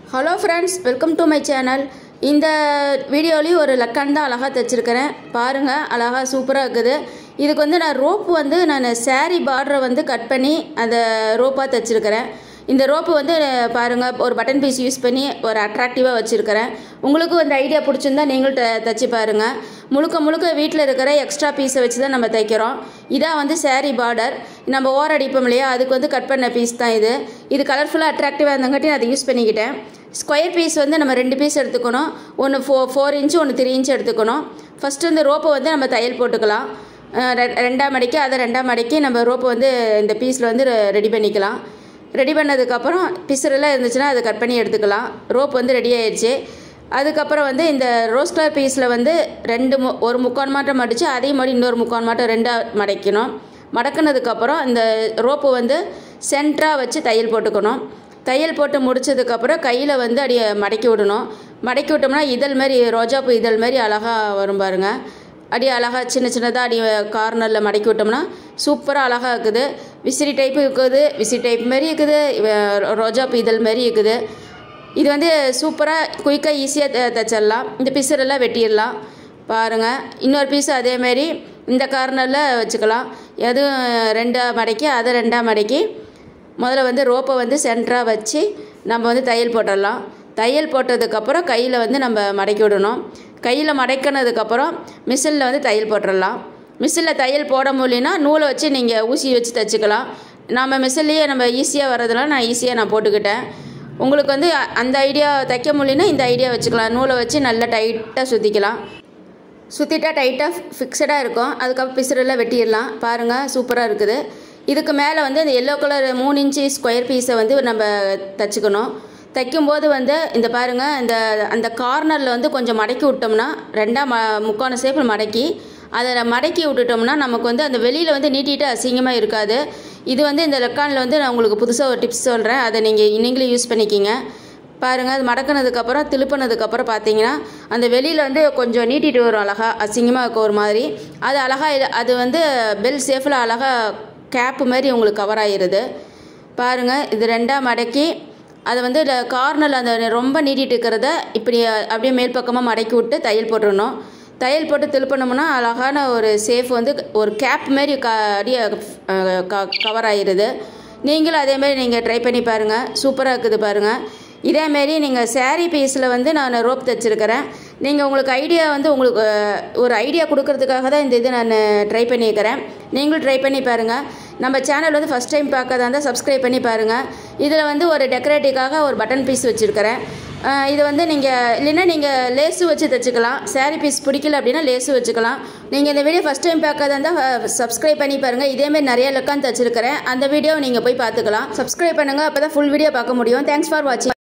hello friends welcome to my channel இந்த வீடியோலையும் ஒரு லக்கான் தான் அழகாக தைச்சிருக்கிறேன் பாருங்கள் அழகாக சூப்பராக இருக்குது இதுக்கு வந்து நான் ரோப்பு வந்து நான் saree பார்டரை வந்து கட் பண்ணி அந்த ரோப்பாக தைச்சிருக்கிறேன் இந்த ரோப்பு வந்து பாருங்கள் ஒரு பட்டன் பீஸ் யூஸ் பண்ணி ஒரு அட்ராக்டிவாக வச்சுருக்கிறேன் உங்களுக்கும் இந்த ஐடியா பிடிச்சிருந்தா நீங்களும் த- தைச்சு பாருங்கள் முழுக்க முழுக்க வீட்டில் இருக்கிற எக்ஸ்ட்ரா பீஸை வச்சு தான் நம்ம தைக்கிறோம் இதான் வந்து saree பார்டர் நம்ம ஓர அடிப்போம் இல்லையா அதுக்கு வந்து கட் பண்ண பீஸ் தான் இது இது கலர்ஃபுல்லாக அட்ராக்டிவாக இருந்தங்காட்டி நான் அதை யூஸ் பண்ணிக்கிட்டேன் ஸ்கொயர் பீஸ் வந்து நம்ம ரெண்டு பீஸ் எடுத்துக்கணும் ஒன்று ஃபோ ஃபோர் இன்ச்சு ஒன்று த்ரீ இன்ச் எடுத்துக்கணும் ஃபஸ்ட்டு இந்த ரோப்பை வந்து நம்ம தையல் போட்டுக்கலாம் அஹ் ரெ- ரெண்டாம் மடிக்கு அதை ரெண்டாம் மடிக்கு நம்ம ரோப்பை வந்து இந்த பீஸில் வந்து ரெடி பண்ணிக்கலாம் ரெடி பண்ணதுக்கப்புறம் பிசுறெல்லாம் இருந்துச்சுன்னா அதை கட் பண்ணி எடுத்துக்கலாம் ரோப் வந்து ரெடி ஆயிடுச்சு அதுக்கப்புறம் வந்து இந்த ரோஸ் கலர் பீஸில் வந்து ரெண்டு மு ஒரு முக்கால் மாட்டம் மடித்து அதே மாதிரி இன்னொரு முக்கால் மாட்டம் ரெண்டாக மடைக்கணும் மடக்குனதுக்கப்புறம் இந்த ரோப்பு வந்து சென்டராக வச்சு தையல் போட்டுக்கணும் தையல் போட்டு முடிச்சதுக்கப்புறம் கையில் வந்து அப்படியே மடக்கி விடணும் மடக்கி விட்டோம்னா இதழ் மாதிரி ரோஜாப்பூ இதழ் மாதிரி அழகாக வரும் பாருங்க அப்படியே அழகாக சின்ன சின்னதாக அடி கார்னரில் மடக்கி விட்டோம்னா சூப்பராக அழகாக இருக்குது விசிறி டைப்பு இருக்குது விசிறி டைப் மாதிரி இருக்குது இவ- ரோஜாப்பூ இதழ் மாதிரி இருக்குது இது வந்து சூப்பராக குயிக்காக ஈஸியாக தைச்சிடலாம் இந்த பிசரெல்லாம் வெட்டிடலாம் பாருங்கள் இன்னொரு பீஸ் அதேமாரி இந்த கார்னரில் வச்சுக்கலாம் எதுவும் ரெண்டாக மடக்கி அதை ரெண்டாக மடக்கி முதல்ல வந்து ரோப்பை வந்து சென்டராக வச்சு நம்ம வந்து தையல் போட்டுடலாம் தையல் போட்டதுக்கப்புறம் கையில் வந்து நம்ம மடக்கி விடணும் கையில் மடக்கினதுக்கப்புறம் மிஷினில் வந்து தையல் போட்டுடலாம் மிஷினில் தையல் போட முடியலனா நூலை வச்சு நீங்கள் ஊசி வச்சு தைச்சிக்கலாம் நம்ம மிஷின்லேயே நம்ம ஈஸியாக வர்றதுனால நான் ஈஸியாக நான் போட்டுக்கிட்டேன் உங்களுக்கு வந்து அ- அந்த ஐடியா தைக்க முடியலனா இந்த ஐடியா வச்சுக்கலாம் நூலை வச்சு நல்லா டைட்டாக சுற்றிக்கலாம் சுற்றிட்டா டைட்டாக ஃபிக்ஸடாக இருக்கும் அதுக்கப்புறம் பிசுறெல்லாம் வெட்டிடலாம் பாருங்கள் சூப்பராக இருக்குது இதுக்கு மேலே வந்து இந்த எல்லோ கலர் மூணு இன்ச்சு ஸ்கொயர் பீஸை வந்து நம்ம தச்சுக்கணும் தைக்கும்போது வந்து இந்த பாருங்கள் இந்த அந்த கார்னரில் வந்து கொஞ்சம் மடக்கி விட்டோம்னா ரெண்டாக ம முக்கான சேப்பில் மடக்கி அதை மடக்கி விட்டுட்டோம்னா நமக்கு வந்து அந்த வெளியில் வந்து நீட்டிட்டு அசிங்கமாக இருக்காது இது வந்து இந்த லெக்கானில் வந்து நான் உங்களுக்கு புதுசாக ஒரு டிப்ஸ் சொல்கிறேன் அதை நீங்கள் நீங்களும் யூஸ் பண்ணிக்கிங்க பாருங்கள் அது மடக்கினதுக்கப்புறம் திருப்பினதுக்கப்புறம் பார்த்தீங்கன்னா அந்த வெளியில் வந்து கொஞ்சம் நீட்டிட்டு வரும் அழகா அசிங்கமாக இருக்கும் ஒரு மாதிரி அது அழகா இது- அது வந்து பெல் சேஃபில் அழகா கேப்பு மாதிரி உங்களுக்கு கவர் ஆகிருது பாருங்கள் இது ரெண்டாக மடக்கி அதை வந்து கார்னரில் அந்த ரொம்ப நீட்டிட்டு இருக்கிறத இப்படி அப்படியே மேல் பக்கமாக மடக்கி விட்டு தையல் போட்டுடணும் தையல் போட்டு திருப்பினோம்னா அழகான ஒரு சேஃப் வந்து ஒரு கேப் மாதிரி க அப்படியே கவர் ஆகிருது நீங்களும் அதேமாரி நீங்கள் ட்ரை பண்ணி பாருங்கள் சூப்பராக இருக்குது பாருங்கள் இதேமாரி நீங்கள் saree பீஸில் வந்து நான் ரோப் தைச்சிருக்கிறேன் நீங்கள் உங்களுக்கு ஐடியா வந்து உங்களுக்கு அஹ், ஒரு ஐடியா கொடுக்கறதுக்காக தான் இந்த இது நான் ட்ரை பண்ணியிருக்கிறேன் நீங்களும் ட்ரை பண்ணி பாருங்கள் நம்ம சேனல் வந்து ஃபஸ்ட் டைம் பார்க்கறதா இருந்தால் சப்ஸ்கிரைப் பண்ணி பாருங்கள் இதில் வந்து ஒரு டெக்கரேட்டிவ்காக ஒரு பட்டன் பீஸ் வச்சுருக்கிறேன் இது வந்து நீங்கள் இல்லைன்னா நீங்கள் லேஸு வச்சு தைச்சிக்கலாம் saree பீஸ் பிடிக்கல அப்படின்னா லேஸு வச்சுக்கலாம் நீங்கள் இந்த வீடியோ ஃபஸ்ட் டைம் பார்க்கறதா இருந்தால் சப்ஸ்கிரைப் பண்ணி பாருங்கள் இதேமாரி நிறைய லக்கான் தச்சிருக்கிறேன் அந்த வீடியோவை நீங்கள் போய் பார்த்துக்கலாம் சப்ஸ்கிரைப் பண்ணுங்கள் அப்போ தான் ஃபுல் வீடியோ பார்க்க முடியும் தேங்க்ஸ் ஃபார் வாட்சிங்